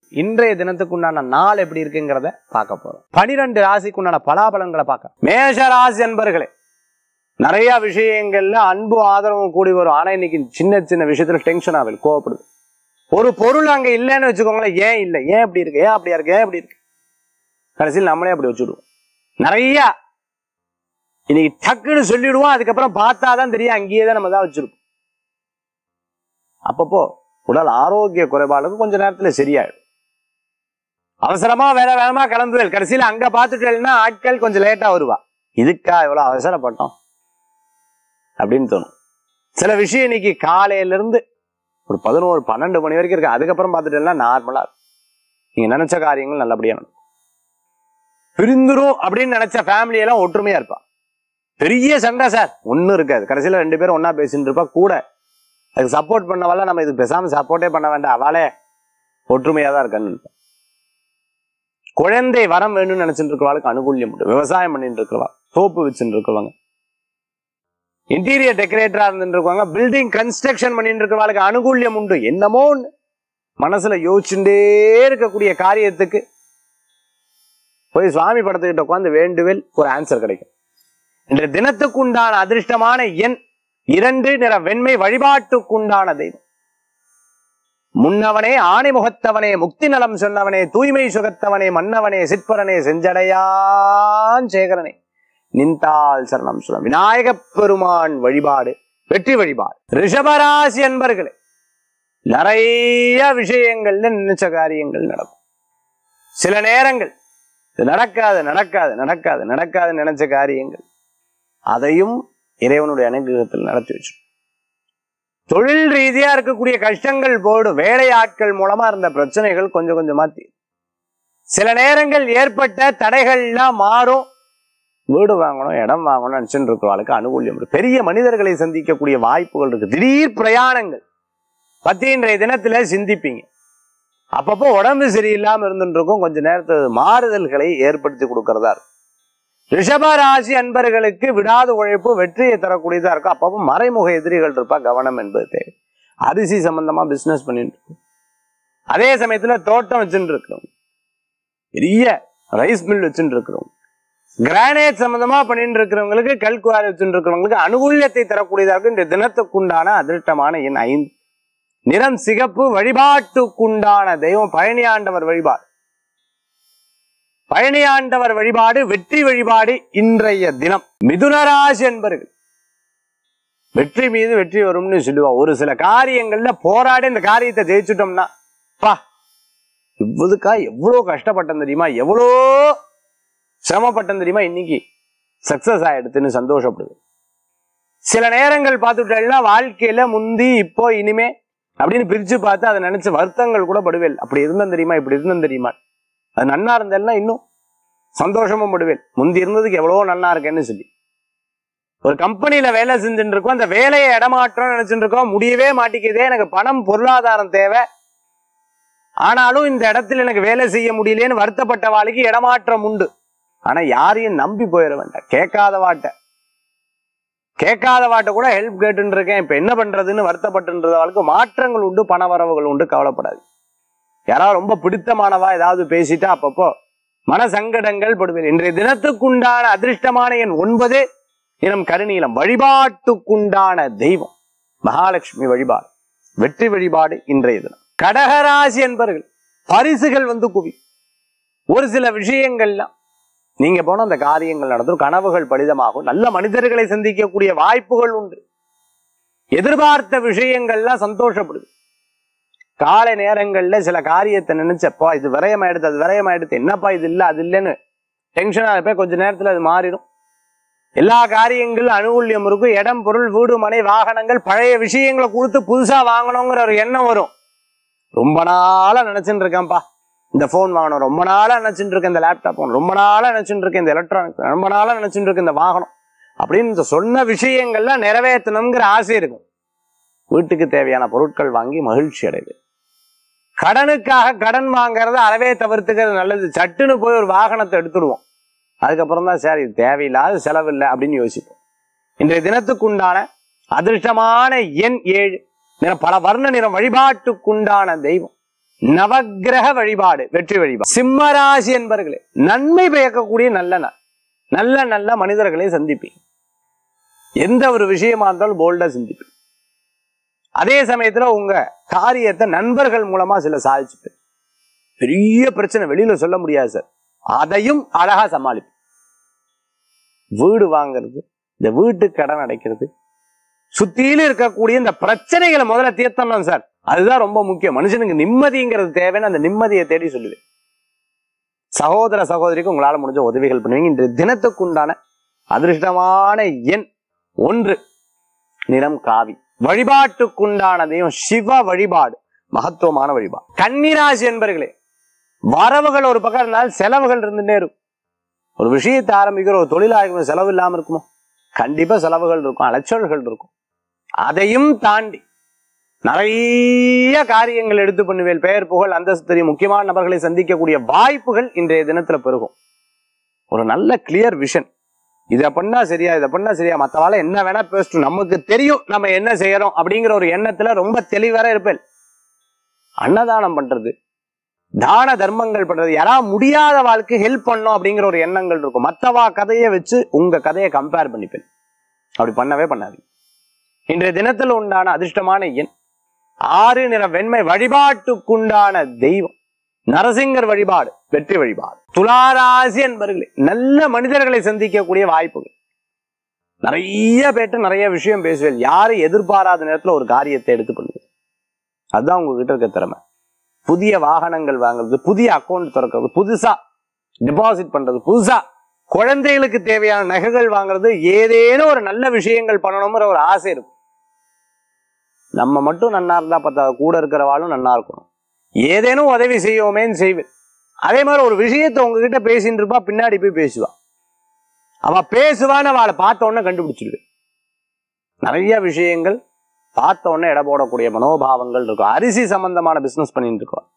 இன்றைய தினத்துக்கு உண்டான நாள் எப்படி இருக்குங்கிறத பார்க்க போறோம் பனிரெண்டு ராசிக்கு உண்டான பலாபலன்களை பார்க்க மேஷ ராசி அன்பர்களே நிறைய விஷயங்கள்ல அன்பு ஆதரவும் கூடி வரும் ஆனா இன்னைக்கு சின்ன சின்ன விஷயத்துல டென்ஷன் ஆகுது கோவப்படுது ஒரு பொருள் அங்க இல்லைன்னு வச்சுக்கோங்களேன் ஏன் இல்லை ஏன் இப்படி இருக்கு ஏன் அப்படியா இருக்கு ஏன் இப்படி இருக்கு கடைசியில் நம்மளே அப்படி வச்சுடுவோம் நிறைய இன்னைக்கு டக்குன்னு சொல்லிடுவோம் அதுக்கப்புறம் பார்த்தாதான் தெரியும் அங்கேயே தான் நம்ம தான் வச்சிருப்போம் அப்பப்போ உடல் ஆரோக்கிய குறைபாடுக்கு கொஞ்ச நேரத்துல சரியாயிடும் அவசரமா வேற வேகமா கிளம்புவேல் கடைசியில அங்க பார்த்துட்டேன்னா ஆட்கள் கொஞ்சம் லேட்டா வருவா இதுக்கா இவ்வளவு அவசரப்பட்டோம் அப்படின்னு தோணும் சில விஷயம் இன்னைக்கு காலையில இருந்து ஒரு பதினோரு பன்னெண்டு மணி வரைக்கும் இருக்கு அதுக்கப்புறம் பார்த்துட்டேன்னா நார்மலா இருக்கும். நீங்க நினைச்ச காரியங்கள் நல்லபடியா நடக்கும் பிரிந்துரும் அப்படின்னு நினைச்ச ஃபேமிலி எல்லாம் ஒற்றுமையா இருப்பா பெரிய சண்டை சார் ஒண்ணும் இருக்காது கடைசியில ரெண்டு பேரும் ஒண்ணா பேசிட்டு இருப்பா கூட அதுக்கு சப்போர்ட் பண்ணவால நம்ம இதுக்கு பேசாம சப்போர்ட்டே பண்ண வேண்டாம் அவளே ஒற்றுமையா தான் இருக்கான்னு நினைப்பா. குழந்தை வரம் வேணும்னு நினைச்சிட்டு இருக்கிறவாளுக்கு அனுகூல்யம் உண்டு விவசாயம் பண்ணிட்டு இருக்கிறவா தோப்பு வச்சுட்டு இருக்கிறவங்க இன்டீரியர் டெக்கரேட்டரா இருந்துட்டு இருக்கவங்க பில்டிங் கன்ஸ்ட்ரக்ஷன் பண்ணிட்டு இருக்கிறவாளுக்கு அனுகூல்யம் உண்டு என்னமோ ஒண்ணு மனசுல யோசிச்சுட்டே இருக்கக்கூடிய காரியத்துக்கு போய் சுவாமி படத்துக்கிட்ட உட்காந்து வேண்டுவேல் ஒரு ஆன்சர் கிடைக்கும் இன்றைய தினத்துக்குண்டான அதிர்ஷ்டமான எண் இரண்டு நிற வெண்மை வழிபாட்டுக்குண்டான தெய்வம் முன்னவனே ஆணை முகத்தவனே முக்தி நலம் சொன்னவனே தூய்மை சுகத்தவனே மன்னவனே சிற்பரனே செஞ்சடையான் சேகரனே நின்றால் சரணம் சொல்ல விநாயகப் பெருமான் வழிபாடு வெற்றி வழிபாடு ரிஷபராசி அன்பர்களே நிறைய விஷயங்கள்ல நினைச்ச காரியங்கள் நடக்கும் சில நேரங்கள் இது நடக்காது நடக்காது நடக்காது நடக்காது நினைச்ச காரியங்கள் அதையும் இறைவனுடைய அனுகிரகத்தில் நடத்தி வச்சு தொழில் ரீதியா இருக்கக்கூடிய கஷ்டங்கள் போடும் வேலையாட்கள் மூலமா இருந்த பிரச்சனைகள் கொஞ்சம் கொஞ்சமா தீரும் சில நேரங்கள் ஏற்பட்ட தடைகள்லாம் மாறும் வீடு வாங்கணும் இடம் வாங்கணும் நினைச்சுட்டு இருக்கிறவளுக்கு அனுகூல்யம் இருக்கு பெரிய மனிதர்களை சந்திக்கக்கூடிய வாய்ப்புகள் இருக்கு திடீர் பிரயாணங்கள் பத்தி இன்றைய தினத்துல சிந்திப்பீங்க அப்பப்போ உடம்பு சரியில்லாம இருந்துட்டு இருக்கும் கொஞ்ச நேரத்து மாறுதல்களை ஏற்படுத்தி கொடுக்கறதா இருக்கும் ரிஷப ராசி அன்பர்களுக்கு விடாத உழைப்பு வெற்றியை தரக்கூடியதா இருக்கும் அப்பப்போ மறைமுக எதிரிகள் இருப்பா கவனம் என்பது தேவை அரிசி சம்பந்தமா பிசினஸ் பண்ணிட்டு இருக்கும் அதே சமயத்துல தோட்டம் வச்சுட்டு இருக்கிறோம் பெரிய ரைஸ் மில் வச்சுட்டு இருக்கிறோம் கிரானைட் சம்பந்தமா பண்ணிட்டு இருக்கிறவங்களுக்கு கல்குவாரி வச்சுட்டு இருக்கிறவங்களுக்கு அனுகூல்யத்தை தரக்கூடியதா இருக்கும் இந்த தினத்துக்குண்டான அதிர்ஷ்டமான எண் ஐந்து நிறம் சிகப்பு வழிபாட்டுக்குண்டான தெய்வம் பழனியாண்டவர் வழிபாடு பழனியாண்டவர் வழிபாடு வெற்றி வழிபாடு இன்றைய தினம் மிதுனராசி என்பர்கள் வெற்றி மீது வெற்றி வரும்னு சொல்லுவா ஒரு சில காரியங்கள்ல போராடி இந்த காரியத்தை ஜெயிச்சுட்டோம்னா பா இவ்வளவுக்கா எவ்வளவு கஷ்டப்பட்டேன் தெரியுமா எவ்வளோ சிரமப்பட்டேன் தெரியுமா இன்னைக்கு சக்சஸ் ஆயிடுதுன்னு சந்தோஷப்படுது சில நேரங்கள் பார்த்துட்டேன்னா வாழ்க்கையில முந்தி இப்போ இனிமே அப்படின்னு பிரிச்சு பார்த்து அதை நினைச்சு வருத்தங்கள் கூட படுவேல் அப்படி இருந்தேன் தெரியுமா இப்படி இருந்தேன் தெரியுமா அது நன்னா இருந்தேன்னா இன்னும் சந்தோஷமும் படுவேன் முந்தி இருந்ததுக்கு எவ்வளவோ நன்னா இருக்கேன்னு சொல்லி ஒரு கம்பெனில வேலை செஞ்சுட்டு இருக்கோம் அந்த வேலையை இடமாற்றம் நினைச்சுட்டு இருக்கோம் முடியவே மாட்டேங்குதே எனக்கு பணம் பொருளாதாரம் தேவை ஆனாலும் இந்த இடத்துல எனக்கு வேலை செய்ய முடியலேன்னு வருத்தப்பட்ட வாழ்க்கை இடமாற்றம் உண்டு ஆனா யாரையும் நம்பி போயிட வேண்டாம் கேட்காத வாட்ட கேட்காத வாட்ட கூட ஹெல்ப் கேட்டுன்னு இருக்கேன் இப்ப என்ன பண்றதுன்னு வருத்தப்பட்டுன்றவளுக்கு மாற்றங்கள் உண்டு பண வரவுகள் உண்டு கவலைப்படாது யாராவது ரொம்ப பிடித்தமானவா ஏதாவது பேசிட்டா அப்பப்போ மன சங்கடங்கள் படுவேன் இன்றைய தினத்துக்குண்டான அதிர்ஷ்டமான எண் ஒன்பது இனம் கருநீலம் வழிபாட்டுக்குண்டான தெய்வம் மகாலட்சுமி வழிபாடு வெற்றி வழிபாடு இன்றைய தினம் கடகராசி என்பர்கள் பரிசுகள் வந்து குவி ஒரு சில விஷயங்கள்லாம் நீங்க போன அந்த காரியங்கள் நடந்தும் கனவுகள் பலிதமாகும் நல்ல மனிதர்களை சந்திக்கக்கூடிய வாய்ப்புகள் உண்டு எதிர்பார்த்த விஷயங்கள்லாம் சந்தோஷப்படுது காலை நேரங்கள்ல சில காரியத்தை நினைச்சப்பா இது விரயமாயிடுது அது விரயமாயிடுது என்னப்பா இது இல்ல அது இல்லைன்னு டென்ஷனா இருப்பேன் கொஞ்ச நேரத்துல அது மாறிடும் எல்லா காரியங்களும் அனுகூல்யம் இருக்கும் இடம் பொருள் வீடு மனை வாகனங்கள் பழைய விஷயங்களை கொடுத்து புதுசா வாங்கணுங்கிற ஒரு எண்ணம் வரும் ரொம்ப நாளா நினைச்சுட்டு இருக்கேன்ப்பா இந்த ஃபோன் வாங்கணும் ரொம்ப நாளா நினைச்சுட்டு இருக்கேன் இந்த லேப்டாப் வாங்கணும் ரொம்ப நாளா நினைச்சுட்டு இருக்கேன் இந்த எலக்ட்ரானிக் ரொம்ப நாளா நினைச்சுட்டு இருக்கேன் இந்த வாகனம் அப்படின்னு இந்த சொன்ன விஷயங்கள்லாம் நிறைவேற்றணுங்கிற ஆசை இருக்கும் வீட்டுக்கு தேவையான பொருட்கள் வாங்கி மகிழ்ச்சி அடைது கடனுக்காக கடன் வாங்குறத அறவே தவிர்த்துக்கிறது நல்லது சட்டுன்னு போய் ஒரு வாகனத்தை எடுத்துடுவோம் அதுக்கப்புறம் தான் சார் இது தேவையில்லாத செலவு இல்லை அப்படின்னு யோசிப்போம் இன்றைய தினத்துக்குண்டான அதிர்ஷ்டமான எண் ஏழு நிறம் பல வர்ண நிறம் வழிபாட்டுக்குண்டான தெய்வம் நவக்கிரக வழிபாடு வெற்றி வழிபாடு சிம்மராசி என்பர்களே நன்மை பயக்கக்கூடிய நல்ல நாள் நல்ல நல்ல மனிதர்களை சந்திப்பீங்க எந்த ஒரு விஷயமா இருந்தாலும் போல்டா சிந்திப்பீங்க அதே சமயத்துல உங்க காரியத்தை நண்பர்கள் மூலமா சில சாதிச்சுப்பேன் பெரிய பிரச்சனை வெளியில சொல்ல முடியாது சார் அதையும் அழகா சமாளிப்பேன் வீடு வாங்குறது இந்த வீட்டுக்கு கடன் அடைக்கிறது சுத்தியில இருக்கக்கூடிய இந்த பிரச்சனைகளை முதல்ல தீர்த்தணும் சார் அதுதான் ரொம்ப முக்கியம் மனுஷனுக்கு நிம்மதிங்கிறது தேவைன்னு அந்த நிம்மதியை தேடி சொல்லுவேன் சகோதர சகோதரிக்கு உங்களால முடிஞ்ச உதவிகள் பண்ணுவீங்க இன்று தினத்துக்குண்டான அதிர்ஷ்டமான எண் ஒன்று நிறம் காவி வழிபாட்டுக்குண்டான தெய்வம் சிவ வழிபாடு மகத்துவமான வழிபாடு கன்னிராசி என்பர்களே வரவுகள் ஒரு பக்கம் இருந்தால் செலவுகள் இருந்துட்டே இருக்கும் ஒரு விஷயத்தை ஆரம்பிக்கிற ஒரு தொழில் ஆரம்பிக்கிற செலவு இல்லாம இருக்குமோ கண்டிப்பா செலவுகள் இருக்கும் அலைச்சல்கள் இருக்கும் அதையும் தாண்டி நிறைய காரியங்கள் எடுத்து பண்ணுவேன் பெயர் புகழ் அந்தஸ்து தெரியும் முக்கியமான நபர்களை சந்திக்கக்கூடிய வாய்ப்புகள் இன்றைய தினத்துல பெருகும் ஒரு நல்ல கிளியர் விஷன் இதை பண்ணா சரியா இதை பண்ணா சரியா மத்தவால என்ன வேணா பேசட்டும் நமக்கு தெரியும் நம்ம என்ன செய்யறோம் அப்படிங்கிற ஒரு எண்ணத்துல ரொம்ப தெளிவார இருப்பேன் அன்னதானம் பண்றது தான தர்மங்கள் பண்றது யாராவது முடியாத வாழ்க்கை ஹெல்ப் பண்ணோம் அப்படிங்கிற ஒரு எண்ணங்கள் இருக்கும் மத்தவா கதையை வச்சு உங்க கதையை கம்பேர் பண்ணிப்பேன் அப்படி பண்ணவே பண்ணாதீங்க இன்றைய தினத்தில் உண்டான அதிர்ஷ்டமான எண் ஆறு நிற வெண்மை வழிபாட்டுக்குண்டான தெய்வம் நரசிங்கர் வழிபாடு வெற்றி வழிபாடு துளாராசி என்பர்களே நல்ல மனிதர்களை சந்திக்கக்கூடிய வாய்ப்புகள் நிறைய பேர்ட்ட நிறைய விஷயம் பேசுவேன் யாரும் எதிர்பாராத நேரத்துல ஒரு காரியத்தை எடுத்து பண்ணுவேன் அதுதான் உங்ககிட்ட இருக்க திறமை புதிய வாகனங்கள் வாங்குறது புதிய அக்கௌண்ட் திறக்கிறது புதுசா டெபாசிட் பண்றது புதுசா குழந்தைகளுக்கு தேவையான நகைகள் வாங்குறது ஏதேனும் ஒரு நல்ல விஷயங்கள் பண்ணணுங்கிற ஒரு ஆசை இருக்கும் நம்ம மட்டும் நன்னா இருந்தா பார்த்தா கூட இருக்கிறவாளும் நன்னா இருக்கணும் ஏதேனும் உதவி செய்வோமேன்னு செய்வேன் அதே மாதிரி ஒரு விஷயத்தை உங்ககிட்ட பேசிட்டு இருப்பா பின்னாடி போய் பேசுவா அவ பேசுவான்னு அவளை பார்த்த உடனே கண்டுபிடிச்சிருவேன் நிறைய விஷயங்கள் பார்த்த உடனே எடை போடக்கூடிய மனோபாவங்கள் இருக்கும் அரிசி சம்பந்தமான பிசினஸ் பண்ணிட்டு இருக்கோம்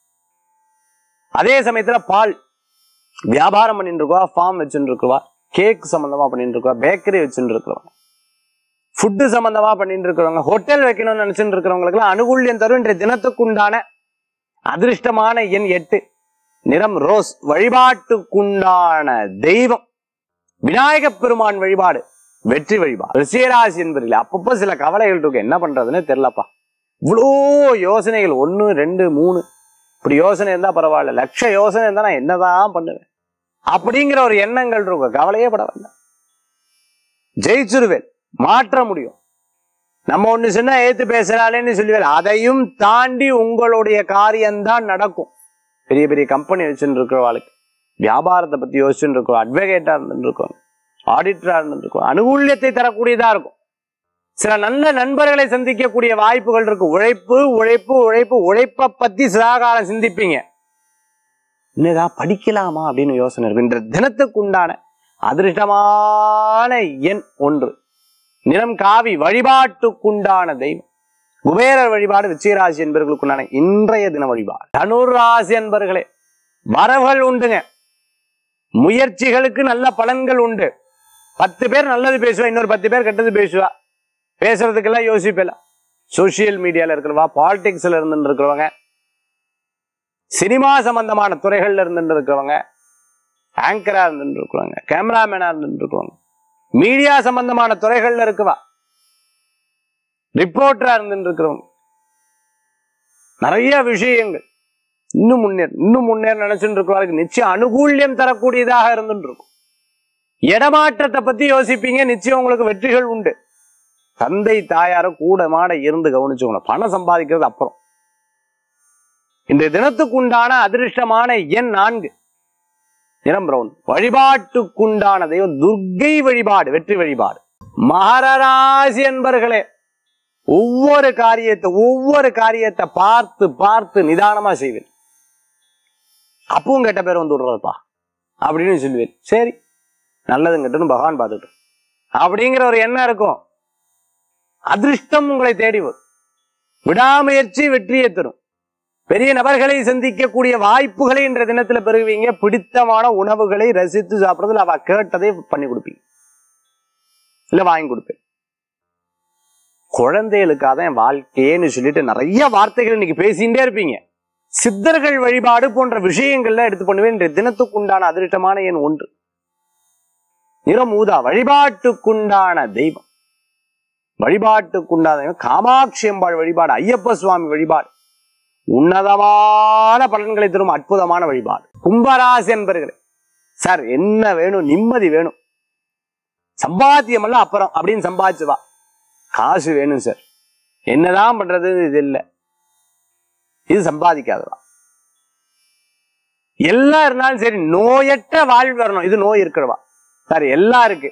அதே சமயத்துல பால் வியாபாரம் பண்ணிட்டு இருக்கவா ஃபார்ம் வச்சுட்டு இருக்கவா கேக் சம்பந்தமா பண்ணிட்டு இருக்கவா பேக்கரி வச்சுட்டு இருக்கிறவங்க ஃபுட்டு சம்பந்தமா பண்ணிட்டு இருக்கிறவங்க ஹோட்டல் வைக்கணும்னு நினைச்சுட்டு இருக்கிறவங்களுக்கு அனுகூல்யம் தரும் இன்றைய தினத்துக்குண்டான அதிர்ஷ்டமான எண் எட்டு நிறம் ரோஸ் வழிபாட்டுக்குண்டான தெய்வம் விநாயக பெருமான் வழிபாடு வெற்றி வழிபாடு ரிஷியராசி என்பதில் அப்பப்போ சில கவலைகள் இருக்கு என்ன பண்றதுன்னு தெரியலப்பா இவ்வளோ யோசனைகள் ஒன்று ரெண்டு மூணு இப்படி யோசனை இருந்தா பரவாயில்ல லட்ச யோசனை இருந்தா நான் என்னதான் பண்ணுவேன் அப்படிங்கிற ஒரு எண்ணங்கள் இருக்கும் கவலையே பட வேண்டாம் ஜெயிச்சிருவேன் மாற்ற முடியும் நம்ம ஒண்ணு சொன்னா ஏத்து பேசுறாளேன்னு சொல்லுவேன் அதையும் தாண்டி உங்களுடைய காரியம்தான் நடக்கும் பெரிய பெரிய கம்பெனி வச்சுட்டு இருக்கிறவாளுக்கு வியாபாரத்தை பத்தி யோசிச்சுட்டு இருக்கோம் அட்வொகேட்டா இருந்துட்டு இருக்கோம் ஆடிட்டரா இருந்துட்டு இருக்கோம் அனுகூல்யத்தை தரக்கூடியதா இருக்கும் சில நல்ல நண்பர்களை சந்திக்கக்கூடிய வாய்ப்புகள் இருக்கு உழைப்பு உழைப்பு உழைப்பு உழைப்பை பத்தி சிலாகாலம் சிந்திப்பீங்க இன்னதான் படிக்கலாமா அப்படின்னு யோசனை இருக்கு இன்ற தினத்துக்கு உண்டான அதிர்ஷ்டமான எண் ஒன்று நிறம் காவி வழிபாட்டுக்குண்டான தெய்வம் குபேரர் வழிபாடு விச்சயராசி என்பவர்களுக்குண்டான இன்றைய தின வழிபாடு தனுர் ராசி என்பர்களே வரவுகள் உண்டுங்க முயற்சிகளுக்கு நல்ல பலன்கள் உண்டு பத்து பேர் நல்லது பேசுவா இன்னொரு பத்து பேர் கெட்டது பேசுவா பேசுறதுக்கெல்லாம் யோசிப்பலாம் சோசியல் மீடியால இருக்கிறவா பாலிடிக்ஸ்ல இருந்து இருக்கிறவங்க சினிமா சம்பந்தமான துறைகள்ல இருந்து இருக்கிறவங்க ஆங்கரா இருந்து இருக்கிறவங்க கேமராமேனா இருந்து இருக்கிறவங்க மீடியா சம்பந்தமான துறைகள்ல இருக்குவா ரிப்போர்ட்டரா இருந்து இருக்கிறவங்க நிறைய விஷயங்கள் இன்னும் முன்னேற இன்னும் முன்னேற நினைச்சுட்டு இருக்கிறவங்களுக்கு நிச்சயம் அனுகூல்யம் தரக்கூடியதாக இருந்துட்டு இருக்கும் இடமாற்றத்தை பத்தி யோசிப்பீங்க நிச்சயம் உங்களுக்கு வெற்றிகள் உண்டு தந்தை தாயார கூட மாட இருந்து கவனிச்சுக்கணும் பணம் சம்பாதிக்கிறது அப்புறம் இன்றைய தினத்துக்குண்டான அதிர்ஷ்டமான எண் நான்கு நிறம் பிரவுன் வழிபாட்டுக்குண்டான தெய்வம் துர்க்கை வழிபாடு வெற்றி வழிபாடு மகரராசி என்பர்களே ஒவ்வொரு காரியத்தை ஒவ்வொரு காரியத்தை பார்த்து பார்த்து நிதானமா செய்வேன் அப்பவும் கெட்ட பேர் வந்து விடுறதுப்பா அப்படின்னு சொல்லுவேன் சரி நல்லதும் கெட்டதும் பகவான் பார்த்துட்டு அப்படிங்கிற ஒரு எண்ணம் இருக்கும் அதிர்ஷ்டம் உங்களை தேடி வரும் விடாமுயற்சி வெற்றியை தரும் பெரிய நபர்களை சந்திக்கக்கூடிய வாய்ப்புகளை இன்ற தினத்துல பெறுவீங்க பிடித்தமான உணவுகளை ரசித்து சாப்பிடுறதுல அவ கேட்டதை பண்ணி கொடுப்பீங்க இல்ல வாங்கி கொடுப்பேன் குழந்தைகளுக்காக தான் என் வாழ்க்கையேன்னு சொல்லிட்டு நிறைய வார்த்தைகள் இன்னைக்கு பேசிட்டே இருப்பீங்க சித்தர்கள் வழிபாடு போன்ற விஷயங்கள்ல எடுத்து பண்ணுவேன் இன்றைய தினத்துக்குண்டான அதிர்ஷ்டமான எண் ஒன்று நிறம் ஊதா வழிபாட்டுக்குண்டான தெய்வம் வழிபாட்டுக்குண்டான தெய்வம் காமாட்சி அம்பாள் வழிபாடு ஐயப்ப சுவாமி வழிபாடு உன்னதமான பலன்களை தரும் அற்புதமான வழிபாடு கும்பராசி என்பர்களே சார் என்ன வேணும் நிம்மதி வேணும் சம்பாத்தியம் எல்லாம் அப்புறம் அப்படின்னு சம்பாதிச்சு வா காசு வேணும் சார் என்னதான் பண்றது இது இல்லை இது சம்பாதிக்காதவா எல்லாம் இருந்தாலும் சரி நோயற்ற வாழ்வு வரணும் இது நோய் இருக்கிறவா சார் எல்லாம் இருக்கு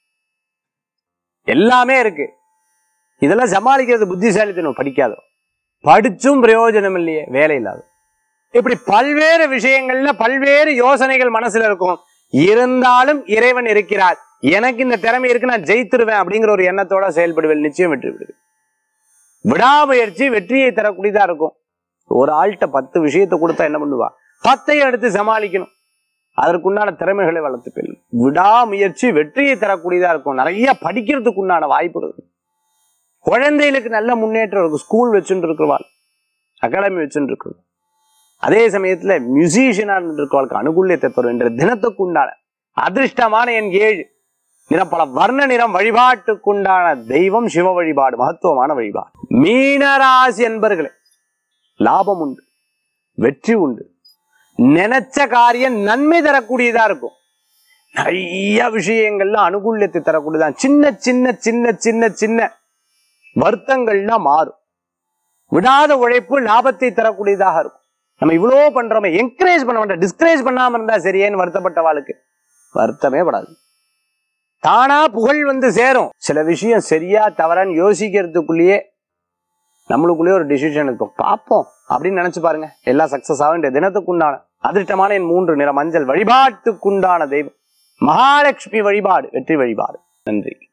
எல்லாமே இருக்கு இதெல்லாம் சமாளிக்கிறது புத்திசாலித்தனம் படிக்காதவா படிச்சும் பிரயோஜனம் இல்லையே வேலை இல்லாத இப்படி பல்வேறு விஷயங்கள்ல பல்வேறு யோசனைகள் மனசுல இருக்கும் இருந்தாலும் இறைவன் இருக்கிறார் எனக்கு இந்த திறமை இருக்கு நான் ஜெயித்திருவேன் அப்படிங்கிற ஒரு எண்ணத்தோட செயல்படுவேன் நிச்சயம் வெற்றி விடுது விடாமுயற்சி வெற்றியை தரக்கூடியதா இருக்கும் ஒரு ஆள்கிட்ட பத்து விஷயத்தை கொடுத்தா என்ன பண்ணுவா பத்தையும் எடுத்து சமாளிக்கணும் அதற்குண்டான திறமைகளை வளர்த்துப்பேன் விடாமுயற்சி வெற்றியை தரக்கூடியதா இருக்கும் நிறைய படிக்கிறதுக்கு உண்டான வாய்ப்புகள் இருக்கும். குழந்தைகளுக்கு நல்ல முன்னேற்றம் இருக்கும் ஸ்கூல் வச்சுட்டு இருக்கிறவாள் அகாடமி வச்சுட்டு இருக்கிறது அதே சமயத்துல மியூசிஷியனா இருக்கிறவளுக்கு அனுகூல்யத்தை தரும் என்ற தினத்துக்கு உண்டான அதிர்ஷ்டமான என் ஏழு நிறம் பல வர்ண நிறம் வழிபாட்டுக்குண்டான தெய்வம் சிவ வழிபாடு மகத்துவமான வழிபாடு மீனராசி என்பர்களே லாபம் உண்டு வெற்றி உண்டு நினைச்ச காரியம் நன்மை தரக்கூடியதா இருக்கும் நிறைய விஷயங்கள்ல அனுகூல்யத்தை தரக்கூடியதான் சின்ன சின்ன சின்ன சின்ன சின்ன வருத்தங்கள்லாம் மாறும் விடாத உழைப்பு லாபத்தை தரக்கூடியதாக இருக்கும் நம்ம இவ்வளோ பண்றோமே என்கரேஜ் பண்ண வேண்டாம் டிஸ்கரேஜ் பண்ணாம இருந்தா சரியான்னு வருத்தப்பட்ட வாழ்க்கை வருத்தமே படாது தானா புகழ் வந்து சேரும் சில விஷயம் சரியா தவறான்னு யோசிக்கிறதுக்குள்ளேயே நம்மளுக்குள்ளேயே ஒரு டிசிஷன் இருக்கும் பார்ப்போம் அப்படின்னு நினைச்சு பாருங்க எல்லாம் சக்சஸ் ஆகும் இந்த தினத்துக்குண்டான அதிர்ஷ்டமான என் மூன்று நிற மஞ்சள் வழிபாட்டுக்குண்டான தெய்வம் மகாலட்சுமி வழிபாடு வெற்றி வழிபாடு நன்றி